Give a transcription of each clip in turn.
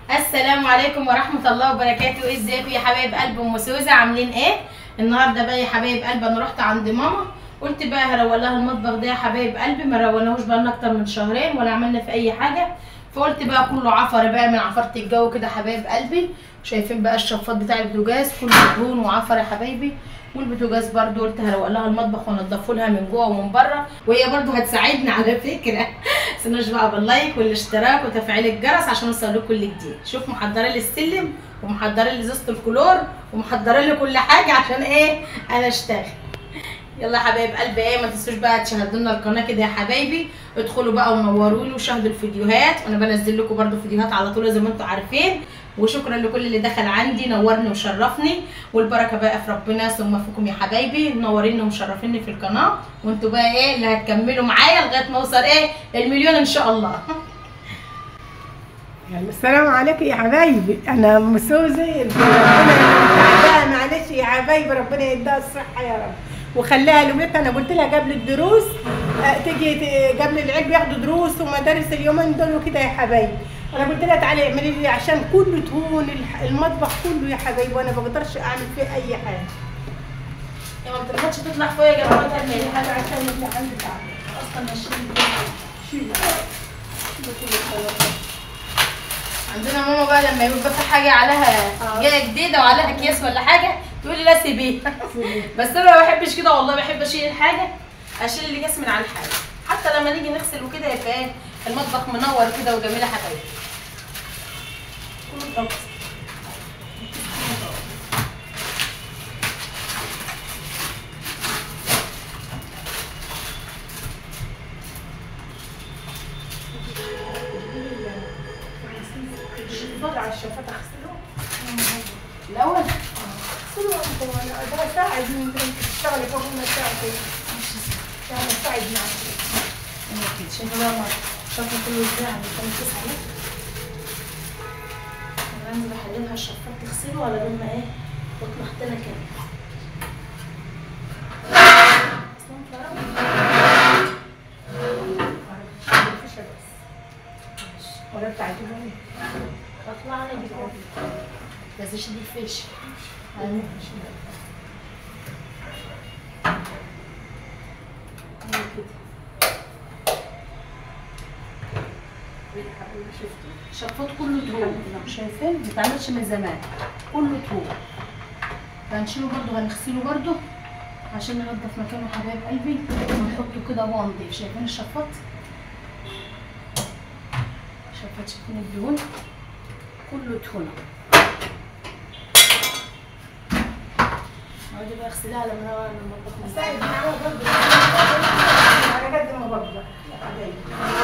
السلام عليكم ورحمة الله وبركاته ازيكم يا حبايب قلب ام سوزة عاملين ايه النهارده بقى يا حبايب قلب انا رحت عند ماما قلت بقى هروق لها المطبخ ده يا حبايب قلبي ما روقناهوش بقالنا اكتر من شهرين ولا عملنا في اي حاجه فقلت بقى كله عفر بقى من عفرة الجو كده حبايب قلبي شايفين بقى الشفاط بتاع البوتاجاز كله دهون وعفر يا حبايبي والبوتاجاز برضو قلت هروق لها المطبخ وانضفه لها من جوه ومن بره وهي برضو هتساعدني على فكره تنسونوش بقى باللايك والاشتراك وتفعيل الجرس عشان اوصل لكم كل جديد شوف محضره لي السلم ومحضره لي ازازه الكلور ومحضره لي كل حاجه عشان ايه انا اشتغل يلا يا حبايب قلبي ايه ما تنسوش بقى تشاهدوا لنا القناه كده يا حبايبي ادخلوا بقى ونوروني وشاهدوا الفيديوهات وانا بنزل لكم برده فيديوهات على طول زي ما انتم عارفين وشكرا لكل اللي دخل عندي نورني وشرفني والبركه بقى في ربنا ثم فيكم يا حبايبي منوريني ومشرفيني في القناه وانتوا بقى ايه اللي هتكملوا معايا لغايه ما اوصل ايه المليون ان شاء الله يعني السلام عليكم يا حبايبي انا ام سوزي ربنا تعبانه معلش يا حبايبي ربنا يديها الصحه يا رب وخليها لومتها انا قلت لها قبل الدروس آه، تيجي ت- قبل العيد بياخدوا دروس ومدارس اليومين دول وكده يا حبايبي انا قلت لها تعالي اعملي لي عشان كله تهون الح- المطبخ كله يا حبايبي وانا ما بقدرش اعمل فيه اي حاجه يا ما بترضاش تطلع فوق يا جماعه تعمل هذا عشان اللي عندي تعب اصلا ماشيين شيل عندنا ماما بقى لما يبقى في حاجه عليها جايه جديده وعليها اكياس ولا حاجه تقول لي لا سيبيها بس انا ما بحبش كده والله بحب اشيل الحاجه اشيل الاكياس من على الحاجه حتى لما نيجي نغسل وكده يبقى ايه المطبخ منور كده وجميل يا حبايبي كله طبخ. الشفاط على الشفاط اغسله الاول اغسله انت وانا ده ساعد انت تشتغلي فوق ما ساعد يعني ساعد معك كده شايفه بقى ما شايفه كله ازاي عند كام كيس عليه انا انزل احللها الشفاط تغسله ولا لما ايه تطلع تاني كده اصلا فرق ولا بتاعتهم اطلع انا اجيب بس شديد الفيش الشفاط كله دهون شايفين ما بيتعملش من زمان كله دهون هنشيله برضو هنغسله برضو عشان ننضف مكانه يا حبايب قلبي ونحطه كده وهو نضيف شايفين الشفاط شفاط شايفين الدهون كله دهون اقعدي بقى اغسليها لما انا لما اطبخ ساعد معاه برضه على قد ما بقدر يا حبايبي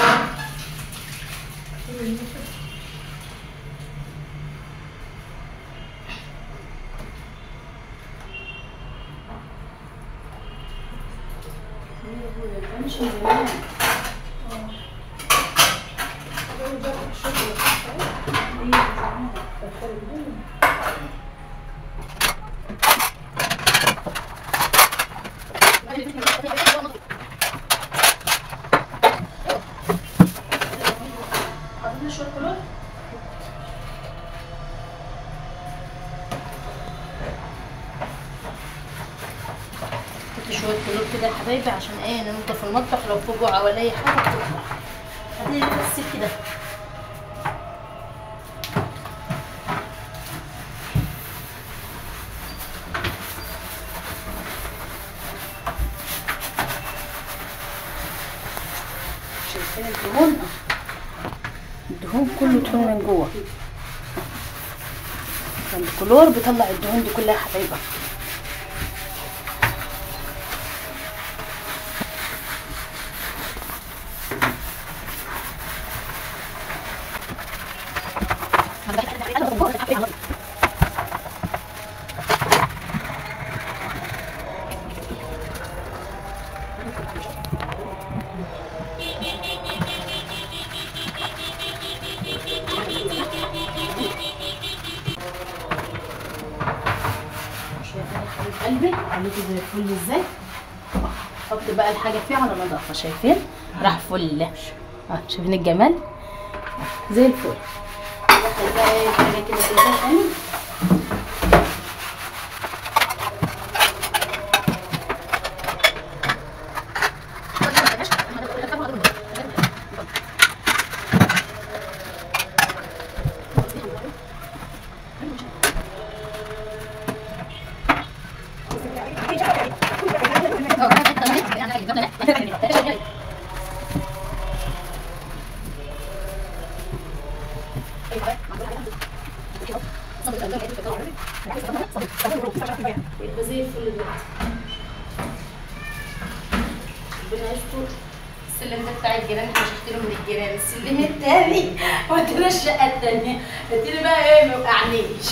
مش من زمان حطينا شويه كلور حط شويه كلور كده يا حبايبي عشان ايه ننضف المطبخ لو في جوع ولا اي حاجه تطلع هاتي لي بس كده شايفين الدهون الدهون كله دهون من جوه الكلور بيطلع الدهون دي كلها يا حبايبي شايفين يا حبيب قلبي عليكي زي الفل ازاي حط بقى الحاجه فيه على نظافه شايفين راح فل اه شايفين الجمال زي الفل ادخل بقى ايه حاجه كده كده تاني يبقى زي الفل دلوقتي ربنا يستر السلم ده بتاع الجيران احنا شفتله من الجيران السلم التاني ودينا الشقه التانيه اديني بقى ايه ما يوقعنيش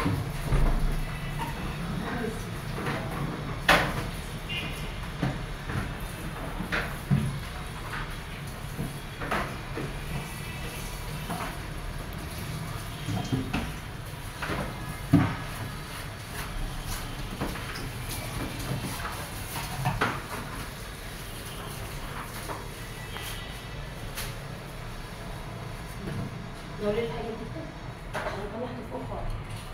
لو ليه الحاجات دي كده انا طلعت فوق خالص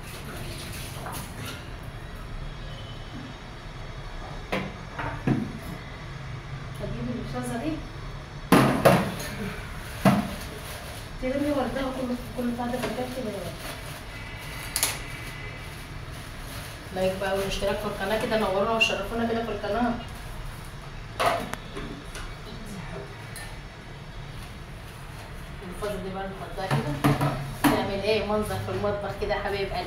هجيب الرصاصة دي ترمي وردها كله كل بتاع ده بجد كده لايك بقى والاشتراك في القناة كده نورونا وشرفونا كده في القناة الفاظ دي بقى نحطها كده نعمل ايه منظر في المطبخ كده يا حبايب قلبي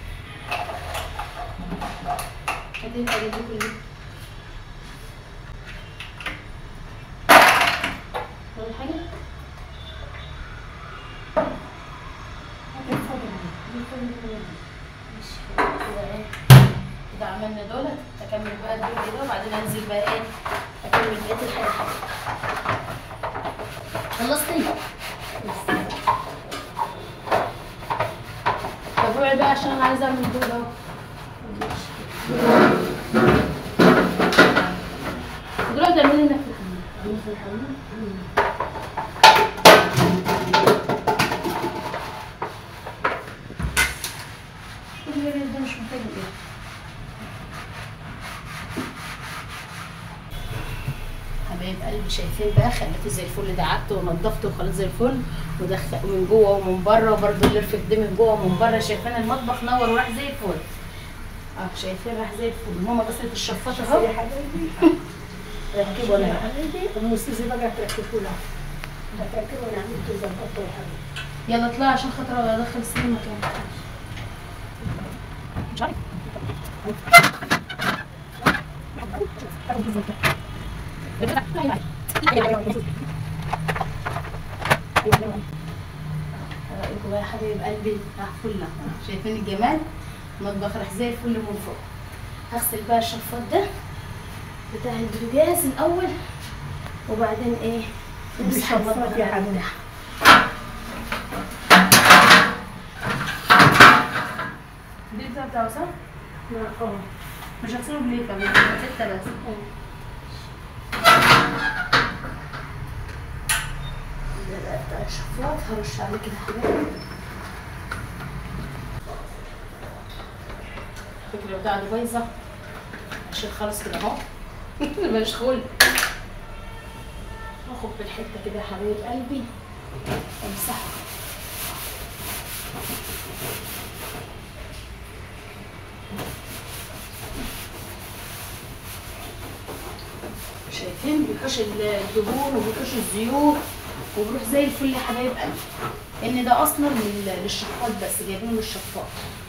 هتبقى دي كلها ولا حاجة ماشي كده ايه كده عملنا دولت اكمل بقى الدول كده وبعدين انزل بقى ايه اكمل بقية الحاجة خلصتي؟ طب اوعي بقى عشان انا عايزه اعمل دول اهو دول تعملي هنا في الحمام في الحمام كل ده مش محتاج ايه حبايب قلبي شايفين بقى خليته زي الفل دعكته ونضفته وخليته زي الفل ودخل من جوه ومن بره وبرده الرفق ده من جوه ومن بره شايفين المطبخ نور وراح زي الفل اه شايفين راح زي الفل ماما غسلت الشفاطه اهو يا حبايبي ركبوا يا لها حبايبي المستوزي بقى تركبوا لها هتركبوا انا عملت ظبطته يا حبيبي يلا اطلعي عشان خاطر ادخل السلم مكان مش عارف رايكم بقى يا حبايب قلبي راح فله شايفين الجمال المطبخ راح زي الفل من فوق هغسل بقى الشفاط ده بتاع البوتاجاز الاول وبعدين ايه نمسح الشفاط المطبخ يا حبيبي. دي بتاع بتاعه صح؟ اه مش هغسله بليفه بس ستة بس ده بقى بتاع الشفاط هرش عليه كده حاجات الفكرة بتاعته بايظة عشان خلاص كده اهو مشغول اخد بالحتة كده يا حبايب قلبي امسحها شايفين بيحوش الدهون وبيحوش الزيوت وبيروح زي الفل يا حبايب قلبي ان ده اصلا لل- للشفاط بس جايبينه للشفاط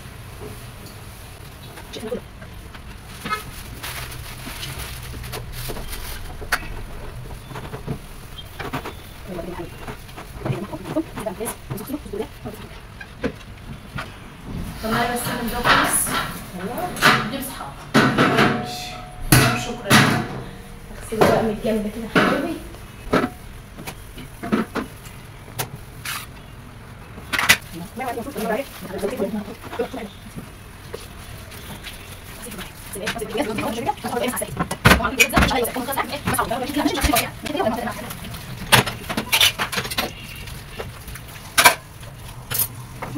طلعي بس من ده خالص دي اصحاب شكرا اغسل بقى من الجنب كده يا حبيبي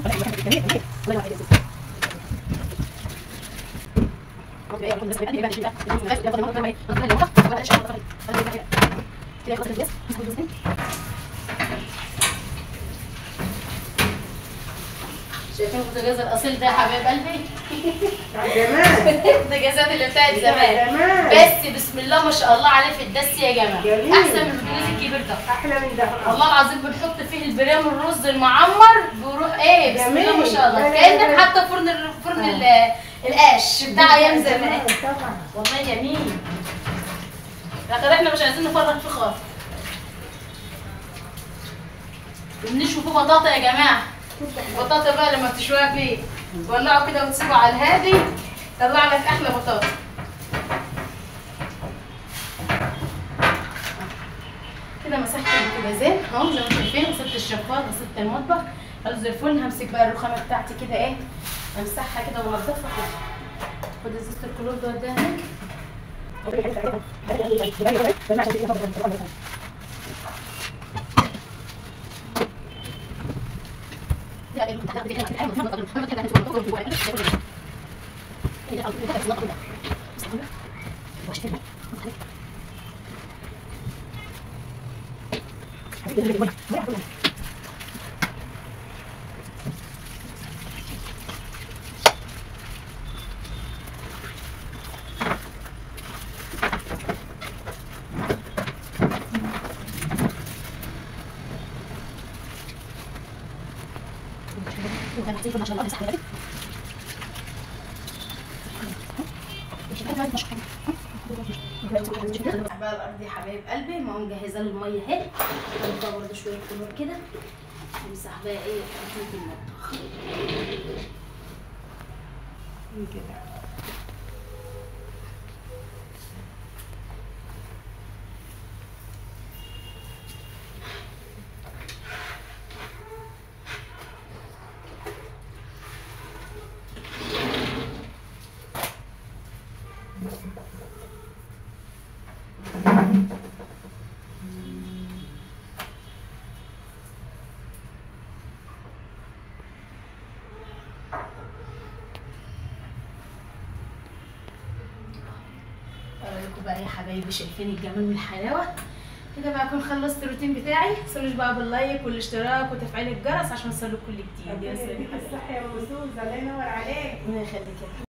شايفين البوتاجاز الاصيل ده يا حبايب قلبي جمال البوتاجازات اللي بتاعت زمان زمان. بس بسم الله ما شاء الله عليه في الدس يا جماعه جميل. احسن من البوتاجاز الكبير ده احلى من ده والله العظيم بنحط فيه البرام الرز المعمر بيروح ايه بسم الله ما شاء الله جميل. كانك حاطه فرن ال- فرن ال- القش بتاع ايام زمان طبعا والله جميل لكن احنا مش عايزين نفرط فيه خالص وبنشوي فيه بطاطا يا جماعه البطاطا بقى لما بتشويها فيه تولعه كده وتسيبه على الهادي يطلع لك احلى بطاطا كده مسحت البوتاجازين اهو زي ما انتم شايفين غسلت الشفاط غسلت المطبخ خلاص زي الفل همسك بقى الرخامه بتاعتي كده ايه امسحها كده وانضفها كده خد ازازه الكلور ده وديها هناك بقى الارض يا حبايب قلبي ما هو مجهزه له الميه اهي هنحط برضه شويه كلور كده نمسح بقى ايه ارضيه المطبخ كده اوريكم بقى يا حبايبي شايفين الجمال والحلاوه كده بقى اكون خلصت الروتين بتاعي متنسوش بقى باللايك والاشتراك وتفعيل الجرس عشان يوصلكوا كل جديد يا سلام الصحة يا ام سوزة الله ينور عليك الله يخليك يا